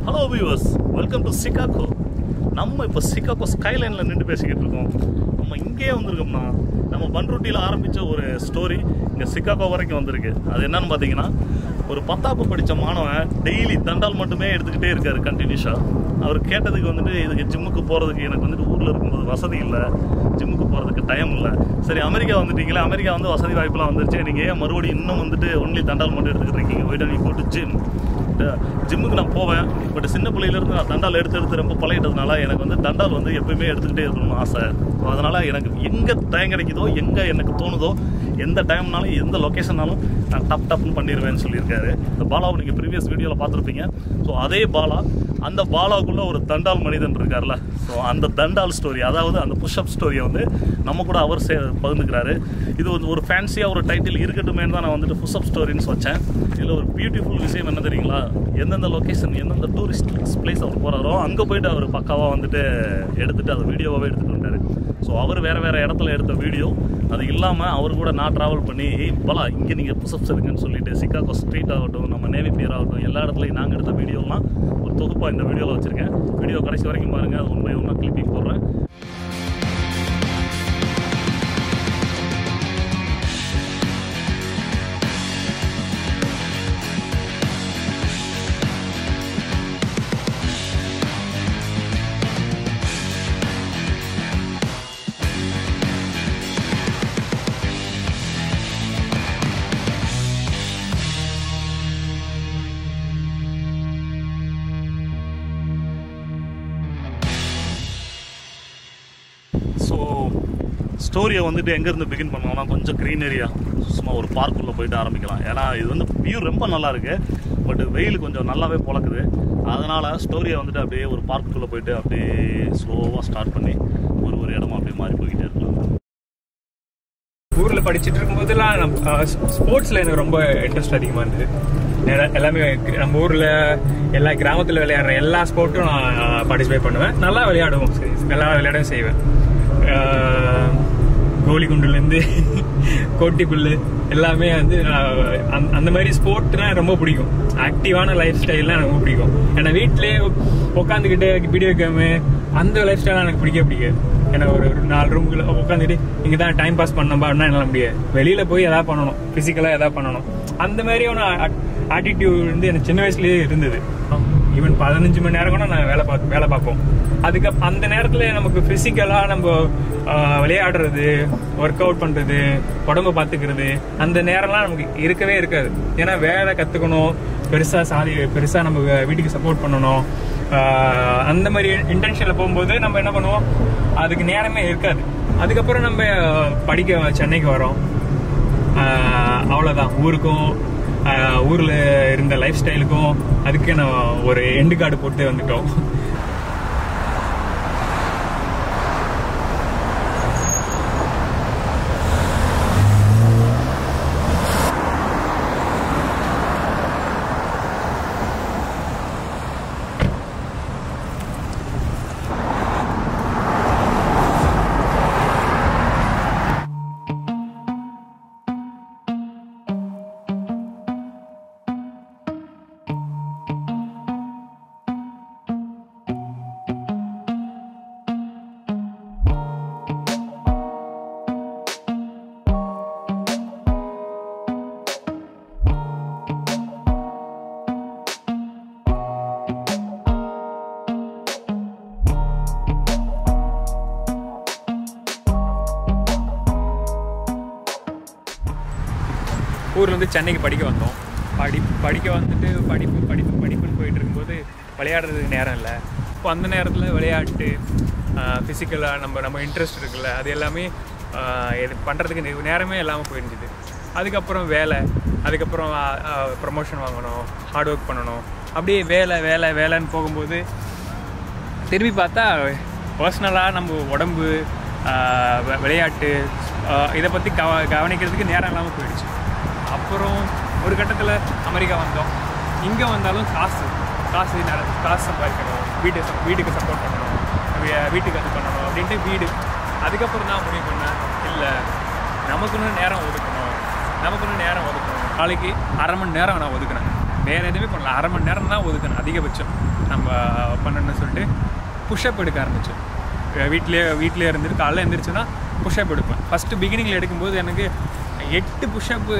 hello viewers welcome to Chicago நம்ம இப்போ Chicago ஸ்கைலைனில் நின்று பேசிக்கிட்டு இருக்கோம் நம்ம இங்கேயே வந்திருக்கோம்னா நம்ம பன்ருட்டியில் ஆரம்பித்த ஒரு ஸ்டோரி இங்கே சிகாகோ வரைக்கும் வந்திருக்கு அது என்னன்னு பார்த்தீங்கன்னா ஒரு பத்தாப்பு படித்த மாணவன் டெய்லி தண்டால் மட்டுமே எடுத்துக்கிட்டே இருக்காரு கண்டினியூஸாக அவர் கேட்டதுக்கு வந்துட்டு இதுக்கு ஜிம்முக்கு போகிறதுக்கு எனக்கு வந்துட்டு ஊரில் இருக்கும்போது வசதி இல்லை ஜிம்முக்கு போகிறதுக்கு டைம் இல்லை சரி அமெரிக்கா வந்துட்டீங்களா அமெரிக்கா வந்து வசதி வாய்ப்புலாம் வந்துருச்சு நீங்கள் ஏன் மறுபடியும் இன்னும் வந்துட்டு ஒன்லி தண்டால் மட்டும் எடுத்துக்கிட்டு இருக்கீங்க ஒயிட் நீ போட்டு ஜிம் ஜிம்முக்கு நான் போவேன் பட் சின்ன பிள்ளையிலேருந்து நான் தண்டால் எடுத்து எடுத்து ரொம்ப பழகிட்டதுனால எனக்கு வந்து தண்டால் வந்து எப்பயுமே எடுத்துக்கிட்டே இருக்கணும்னு ஆசை அதனால் எனக்கு எங்கே டைம் கிடைக்குதோ எங்கே எனக்கு தோணுதோ எந்த டைம்னாலும் எந்த லொக்கேஷன்னாலும் நான் டப் டப்னு பண்ணிடுவேன்னு சொல்லியிருக்காரு இந்த பாலாவை நீங்கள் ப்ரீவியஸ் வீடியோவில் பார்த்துருப்பீங்க ஸோ அதே பாலா அந்த பாலாவுக்குள்ளே ஒரு தண்டால் மனிதன் இருக்கார்ல ஸோ அந்த தண்டால் ஸ்டோரி அதாவது அந்த புஷ்அப் ஸ்டோரியை வந்து நம்ம கூட அவர் சே பகிர்ந்துக்கிறாரு இது வந்து ஒரு ஃபேன்சியாக ஒரு டைட்டில் இருக்கட்டுமேன்னு தான் நான் வந்துட்டு புஷ்அப் ஸ்டோரின்னு வச்சேன் இதில் ஒரு பியூட்டிஃபுல் விஷயம் என்ன தெரியுங்களா எந்தெந்த லொக்கேஷன் எந்தெந்த டூரிஸ்ட் பிளேஸ் அவர் போகிறாரோ அங்கே போயிட்டு அவர் பக்காவாக வந்துட்டு எடுத்துகிட்டு அதை வீடியோவாகவே எடுத்துகிட்டு வந்தார் ஸோ அவர் வேறு வேறு இடத்துல எடுத்த வீடியோ அது இல்லாமல் அவர் கூட நான் ட்ராவல் பண்ணி "ஏய், பலா இங்கே நீங்கள் புஷப்ஸ் இருக்குன்னு சொல்லிட்டு சிக்காகோ ஸ்ட்ரீட் ஆகட்டும் நம்ம நேவி பியர் ஆகட்டும் எல்லா இடத்துலையும் நாங்கள் எடுத்த வீடியோலாம் ஒரு தொகுப்பாக இந்த வீடியோவில் வச்சுருக்கேன் வீடியோ கடைசி வரைக்கும் பாருங்கள் அது உண்மை ஒன்றா கிளிப்பிங் போடுறேன் ஸோ ஸ்டோரியை வந்துட்டு எங்கேருந்து பிகின் பண்ணோம்னா கொஞ்சம் க்ரீனரியா சும்மா ஒரு பார்க்குள்ளே போயிட்டு ஆரம்பிக்கலாம் ஏன்னா இது வந்து வியூ ரொம்ப நல்லா இருக்கு பட் வெயில் கொஞ்சம் நல்லாவே பொழக்குது அதனால் ஸ்டோரியை வந்துட்டு அப்படியே ஒரு பார்க்குள்ளே போயிட்டு அப்படியே ஸ்லோவாக ஸ்டார்ட் பண்ணி ஒரு ஒரு இடமா அப்படியே மாறி போய்கிட்டே இருக்கலாம் ஊர்ல படிச்சுட்டு இருக்கும்போதெல்லாம் நம்ம ஸ்போர்ட்ஸ்ல எனக்கு ரொம்ப இன்ட்ரெஸ்ட் அதிகமா இருந்தது நேரா- எல்லாமே நம்ம ஊர்ல எல்லா கிராமத்துல விளையாடுற எல்லா ஸ்போர்ட்டும் நான் பார்ட்டிசிபேட் பண்ணுவேன் நல்லா விளையாடுவோம் சரி நல்லா விளையாடவும் செய்வேன் ஆஹ், கோலி குண்டுலேருந்து கோட்டி புல்லு எல்லாமே வந்து நான் அந்த- அந்த மாதிரி ஸ்போர்ட்னா ரொம்ப பிடிக்கும் ஆக்டிவான லைஃப் ஸ்டைல்லாம் எனக்கு ரொம்ப பிடிக்கும் ஏன்னா வீட்டிலே உட்காந்துக்கிட்டு வீடியோ கேமு அந்த லைஃப் ஸ்டைலாம் எனக்கு பிடிக்க பிடிக்காது ஏன்னா ஒரு ஒரு நாலு ரூமுக்குள்ள உட்காந்துட்டு இங்கே தான் டைம் பாஸ் பண்ணோம்பா என்னால் முடியாது வெளியில போய் எதாவது பண்ணணும் ஃபிசிக்கலாக எதாவது பண்ணணும் அந்த மாதிரியான ஆட்டிடியூட் வந்து எனக்கு சின்ன வயசுலயே இருந்தது ஈவன் பதினஞ்சு மணி நேரம் கூட நான் வேலை பார்த்து வேலை பார்ப்போம் அதுக்கு அந்த நேரத்தில் நமக்கு ஃபிசிக்கலாக நம்ம ஆஹ், விளையாடுறது ஒர்க் அவுட் பண்ணுறது உடம்ப பார்த்துக்கிறது அந்த நேரம்லாம் நமக்கு இருக்கவே இருக்காது ஏன்னா வேலை கற்றுக்கணும் பெருசாக சாதி பெருசாக நம்ம வீட்டுக்கு சப்போர்ட் பண்ணணும் ஆஹ், அந்த மாதிரி இன்டென்ஷனில் போகும்போது நம்ம என்ன பண்ணுவோம் அதுக்கு நேரமே இருக்காது அதுக்கப்புறம் நம்ம படிக்க சென்னைக்கு வரோம் ஆஹ் அவ்வளவுதான் ஊருக்கும் ஆஹ் ஊர்ல இருந்த லைஃப் ஸ்டைலுக்கும் அதுக்கு நான் ஒரு எண்டு கார்டு போட்டு வந்துட்டோம் ஊர்ல இருந்து சென்னைக்கு படிக்க வந்தோம் படி படிக்க வந்துட்டு படிப்பு படிப்பு படிப்புன்னு போயிட்டு இருக்கும்போது விளையாடுறதுக்கு நேரம் இல்லை இப்போ அந்த நேரத்தில் விளையாட்டு ஃபிசிக்கலாக நம்ம நம்ம இன்ட்ரெஸ்ட் இருக்குல்ல அது எல்லாமே ஆஹ் இது பண்ணுறதுக்கு நே- நேரமே இல்லாமல் போயிருந்துது அதுக்கப்புறம் வேலை அதுக்கப்புறம் ப்ரமோஷன் வாங்கணும் ஹார்ட் ஒர்க் பண்ணணும் அப்படியே வேலை வேலை வேலைன்னு போகும்போது திரும்பி பார்த்தா பர்சனலாக நம்ம உடம்பு ஆஹ் வி- விளையாட்டு ஆஹ் இதை பற்றி கவ கவனிக்கிறதுக்கு நேரம் இல்லாமல் போயிடுச்சு அப்புறம் ஒரு கட்டத்தில் அமெரிக்கா வந்தோம் இங்கே வந்தாலும் காசு காசு நிறைய காசு சம்பாதிக்கணும் வீட்டு சப்- வீட்டுக்கு சப்போர்ட் பண்ணணும் வீ- வீட்டுக்கு அது பண்ணணும் அப்படின்ட்டு வீடு அதுக்கப்புறம் தான் முடிவு பண்ணேன் இல்லை நமக்குன்னு நேரம் ஒதுக்கணும் நமக்குன்னு நேரம் ஒதுக்கணும் நாளைக்கு அரை மணி நேரம் நான் ஒதுக்குனேன் வேறு எதுவுமே பண்ணல அரை மணி நேரம் தான் ஒதுக்கணும் அதிகபட்சம் நம்ம பண்ணணும்னு சொல்லிட்டு புஷ்அப் எடுக்க ஆரம்பித்தோம் வீட்டிலே வீட்டிலே இருந்துட்டு காலைல எழுந்திரிச்சுன்னா புஷ்அப் எடுப்பேன் ஃபஸ்ட்டு பிகினிங்கில் எடுக்கும்போது எனக்கு எட்டு புஷ்அப்பு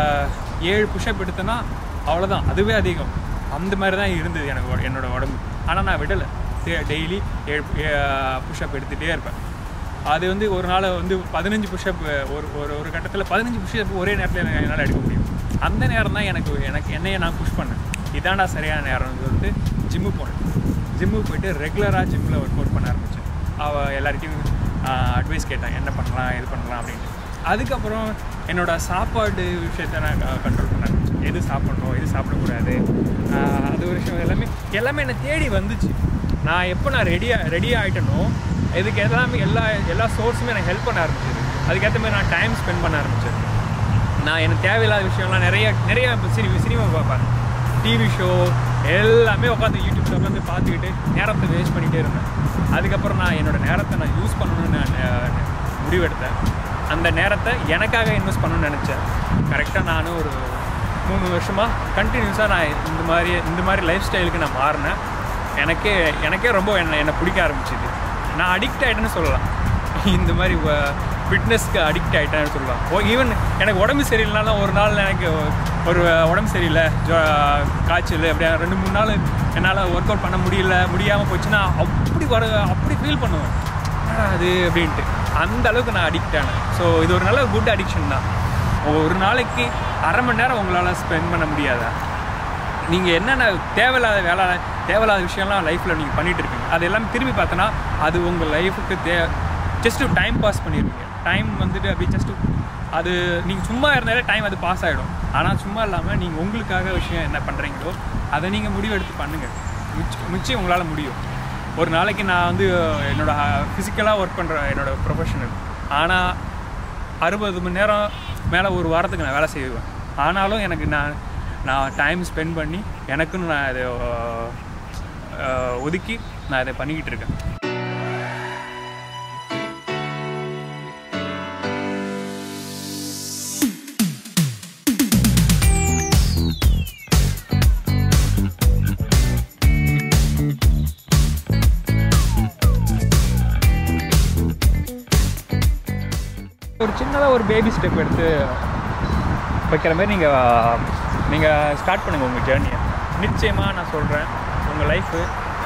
ஏழு புஷ்அப் எடுத்தேன்னா அவ்வளோதான் அதுவே அதிகம் அந்த மாதிரி தான் இருந்தது எனக்கு உட- என்னோட உடம்பு ஆனால் நான் விடலை டெய்லி ஏழு புஷ்அப் எடுத்துகிட்டே இருப்பேன் அது வந்து ஒரு நாள் வந்து பதினஞ்சு புஷ்அப் ஒரு ஒரு ஒரு கட்டத்தில் பதினஞ்சு புஷ்அப் ஒரே நேரத்தில் எனக்கு என்னால் எடுக்க முடியும் அந்த நேரம் தான் எனக்கு எனக்கு என்னையை நான் புஷ் பண்ணேன் இதான்டா சரியான நேரம்னு சொல்லிட்டு ஜிம்மு போனேன் ஜிம்முக்கு போயிட்டு ரெகுலராக ஜிம்மில் ஒர்க் அவுட் பண்ண ஆரம்பித்தேன் அவள் எல்லார்ட்டையும் அட்வைஸ் கேட்டேன் என்ன பண்ணலாம் இது பண்ணலாம் அப்படின்ட்டு அதுக்கப்புறம் என்னோட சாப்பாடு விஷயத்த நான் கண்ட்ரோல் பண்ண ஆரம்பிச்சேன் எது சாப்பிடணும் எது சாப்பிடக்கூடாது ஆஹ் அது ஒரு விஷயம் எல்லாமே எல்லாமே என்னை தேடி வந்துச்சு நான் எப்போ நான் ரெடியாக ரெடி ஆகிட்டனோ இதுக்கு எல்லாமே எல்லா எல்லா சோர்ஸுமே எனக்கு ஹெல்ப் பண்ண ஆரம்பிச்சது அதுக்கேற்ற மாதிரி நான் டைம் ஸ்பெண்ட் பண்ண ஆரம்பிச்சேன் நான் எனக்கு தேவையில்லாத விஷயம்லாம் நிறைய நிறைய சினி சினிமா பார்ப்பேன் டிவி ஷோ எல்லாமே உட்காந்து யூடியூப்ல உட்காந்து பார்த்துக்கிட்டு நேரத்தை வேஸ்ட் பண்ணிகிட்டே இருந்தேன் அதுக்கப்புறம் நான் என்னோட நேரத்தை நான் யூஸ் பண்ணணும்னு நான் அஹ், முடிவெடுத்தேன் அந்த நேரத்தை எனக்காக இன்வெஸ்ட் பண்ணணும்னு நினச்சேன் கரெக்டாக நானும் ஒரு மூணு வருஷமாக கண்டினியூஸாக நான் இந்த மாதிரி இந்த மாதிரி லைஃப் ஸ்டைலுக்கு நான் மாறினேன் எனக்கே எனக்கே ரொம்ப என்னை என்னை பிடிக்க ஆரம்பிச்சிது நான் அடிக்ட் ஆகிட்டேன்னு சொல்லலாம் இந்த மாதிரி ஃபிட்னஸ்க்கு அடிக்ட் ஆகிட்டேன்னு சொல்லலாம் ஓ ஈவன் எனக்கு உடம்பு சரியில்லைனாலும் ஒரு நாள் எனக்கு ஒரு உடம்பு சரியில்லை ஜொ காய்ச்சல் அப்படியே ரெண்டு மூணு நாள் என்னால் ஒர்க் அவுட் பண்ண முடியல முடியாமல் போச்சுன்னா அப்படி வர அப்படி ஃபீல் பண்ணுவேன் என்னடா அது அப்படின்ட்டு அந்த அளவுக்கு நான் அடிக்ட் ஆனேன் ஸோ இது ஒரு நல்ல குட் அடிக்ஷன் தான் ஒரு நாளைக்கு அரை மணி நேரம் உங்களால் ஸ்பெண்ட் பண்ண முடியாதா நீங்கள் என்னென்ன தேவையில்லாத வேலை தேவையில்லாத விஷயம்லாம் லைஃப்பில் நீங்கள் பண்ணிகிட்டு இருக்கீங்க அது எல்லாமே திரும்பி பார்த்தோன்னா அது உங்கள் லைஃபுக்கு தே ஜஸ்ட் டைம் பாஸ் பண்ணிடுவீங்க டைம் வந்துட்டு அப்படி ஜஸ்ட் அது நீங்கள் சும்மா இருந்தாலே டைம் அது பாஸ் ஆகிடும் ஆனால் சும்மா இல்லாமல் நீங்கள் உங்களுக்காக விஷயம் என்ன பண்ணுறீங்களோ அதை நீங்கள் முடிவெடுத்து பண்ணுங்கள் மிச்சம் மிச்சம் உங்களால் முடியும் ஒரு நாளைக்கு நான் வந்து என்னோட ஃபிசிக்கலாக ஒர்க் பண்ணுற என்னோட ப்ரொஃபஷனல் ஆனால் அறுபது மணி நேரம் மேலே ஒரு வாரத்துக்கு நான் வேலை செய்வேன் ஆனாலும் எனக்கு நான் நான் டைம் ஸ்பெண்ட் பண்ணி எனக்குன்னு நான் இதை அஹ், அஹ், ஒதுக்கி நான் இதை பண்ணிக்கிட்டு இருக்கேன் ஒரு சின்னதாக ஒரு பேபி ஸ்டெப் எடுத்து வைக்கிற மாதிரி நீங்கள் நீங்கள் ஸ்டார்ட் பண்ணுங்கள் உங்கள் ஜேர்னியை நிச்சயமாக நான் சொல்கிறேன் உங்கள் லைஃபு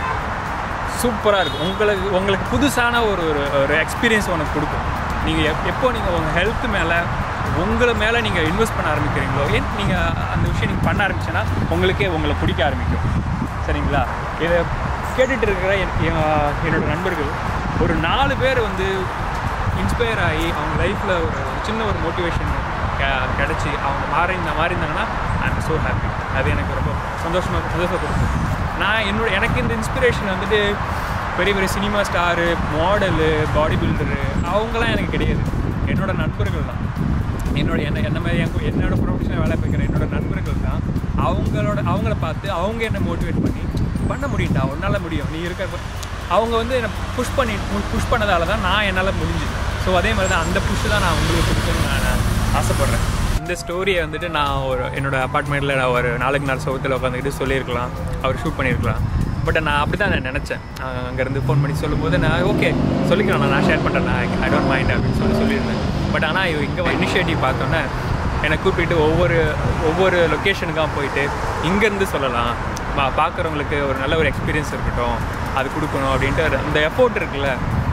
சூப்பராக இருக்கும் உங்களுக்கு உங்களுக்கு புதுசான ஒரு ஒரு ஒரு எக்ஸ்பீரியன்ஸ் உனக்கு கொடுக்கும் நீங்கள் எப் எப்போ நீங்கள் உங்கள் ஹெல்த் மேலே உங்களை மேலே நீங்கள் இன்வெஸ்ட் பண்ண ஆரம்பிக்கிறீங்களோ ஏன் நீங்கள் அந்த விஷயம் நீங்கள் பண்ண ஆரம்பிச்சேன்னா உங்களுக்கே உங்களை பிடிக்க ஆரம்பிக்கும் சரிங்களா இதை கேட்டுட்டு இருக்கிற என் என் என்னோட நண்பர்கள் ஒரு நாலு பேர் வந்து இன்ஸ்பயர் ஆகி அவங்க லைஃப்பில் ஒரு ஒரு சின்ன ஒரு மோட்டிவேஷன் கிடச்சி அவங்க மாறி இந்த மாறி இருந்தாங்கன்னா ஐ எம் ஸோ ஹாப்பி அது எனக்கு ரொம்ப சந்தோஷமாக சந்தோஷப்படுத்தும் நான் என்னோட எனக்கு இந்த இன்ஸ்பிரேஷன் வந்துட்டு பெரிய பெரிய cinema star model bodybuilder அவங்களாம் எனக்கு கிடையாது என்னோட நண்பர்கள் தான் என்னோட என்ன என்ன மாதிரி என் என்னோட ப்ரொஃபஷனில் வேலை பார்க்குற என்னோட நண்பர்கள் தான் அவங்களோட அவங்கள பார்த்து அவங்க என்னை மோட்டிவேட் பண்ணி பண்ண முடியும்டா உன்னால் முடியும் நீ இருக்க அவங்க வந்து என்னை புஷ் பண்ணி புஷ் பண்ணதால தான் நான் என்னால் முடிஞ்சுது ஸோ அதே மாதிரி தான் அந்த புஷ் தான் நான் உங்களுக்கு கொடுக்கணும்னு நான் ஆசைப்பட்றேன் இந்த ஸ்டோரியை வந்துட்டு நான் ஒரு என்னோட அப்பார்ட்மெண்ட்டில் நான் ஒரு நாளுக்கு நாள் சவுத்தில் உட்காந்துக்கிட்டு சொல்லியிருக்கலாம் அவர் ஷூட் பண்ணியிருக்கலாம் பட் நான் அப்படி தான் நான் நினச்சேன் அங்கேருந்து ஃபோன் பண்ணி சொல்லும்போது நான் ஓகே சொல்லிக்கிறேன் நான் ஷேர் பண்ணுறேன் நான் ஐ டோன்ட் மைண்ட் அப்படின்னு சொல்லி சொல்லியிருந்தேன் பட் ஆனால் இங்கே இனிஷியேட்டிவ் பார்த்தோன்னே என்னை கூப்பிட்டு ஒவ்வொரு ஒவ்வொரு லொக்கேஷனுக்காக போயிட்டு இங்கேருந்து சொல்லலாம் பா பார்க்குறவங்களுக்கு ஒரு நல்ல ஒரு எக்ஸ்பீரியன்ஸ் இருக்கட்டும் அது கொடுக்கணும் அப்படின்ட்டு அந்த எஃபோர்ட் இருக்குல்ல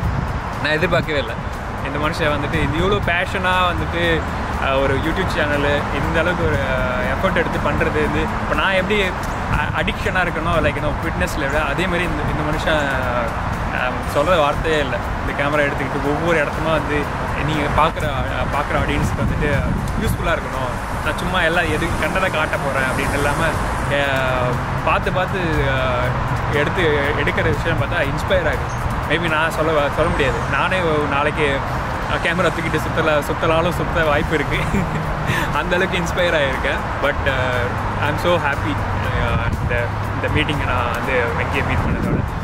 நான் எதிர்பார்க்கவே இல்லை இந்த மனுஷன் வந்துட்டு இது இவ்வளோ பேஷனாக வந்துட்டு அஹ், ஒரு யூடியூப் சேனலு இந்த அளவுக்கு ஒரு எஃபர்ட் எடுத்து பண்ணுறது இது இப்போ நான் எப்படி அடிக்ஷனாக இருக்கணும் லைக் இன்னும் ஃபிட்னஸில் விட அதே மாதிரி இந்த இந்த மனுஷன் அஹ், சொல்ற வார்த்தையே இல்லை இந்த கேமரா எடுத்துக்கிட்டு ஒவ்வொரு இடத்துமா வந்து நீங்கள் பார்க்குற பார்க்குற ஆடியன்ஸ்க்கு வந்துட்டு யூஸ்ஃபுல்லாக இருக்கணும் நான் சும்மா எல்லாம் எது கண்டதை காட்ட போகிறேன் அப்படின்னு இல்லாமல் பார்த்து பார்த்து அஹ், எடுத்து எடுக்கிற விஷயம் பார்த்தா இன்ஸ்பயர் ஆகுது மேபி நான் சொல்ல சொல்ல முடியாது நானே ஒரு நாளைக்கு கேமரா தூக்கிட்டு சுத்தல சுத்தலாலும் சுத்த வாய்ப்பு இருக்குது அந்த அளவுக்கு இன்ஸ்பயர் ஆகியிருக்கேன் but I am so happy இந்த இந்த மீட்டிங்கை நான் வந்து வெங்கியை மீட் பண்ணதோட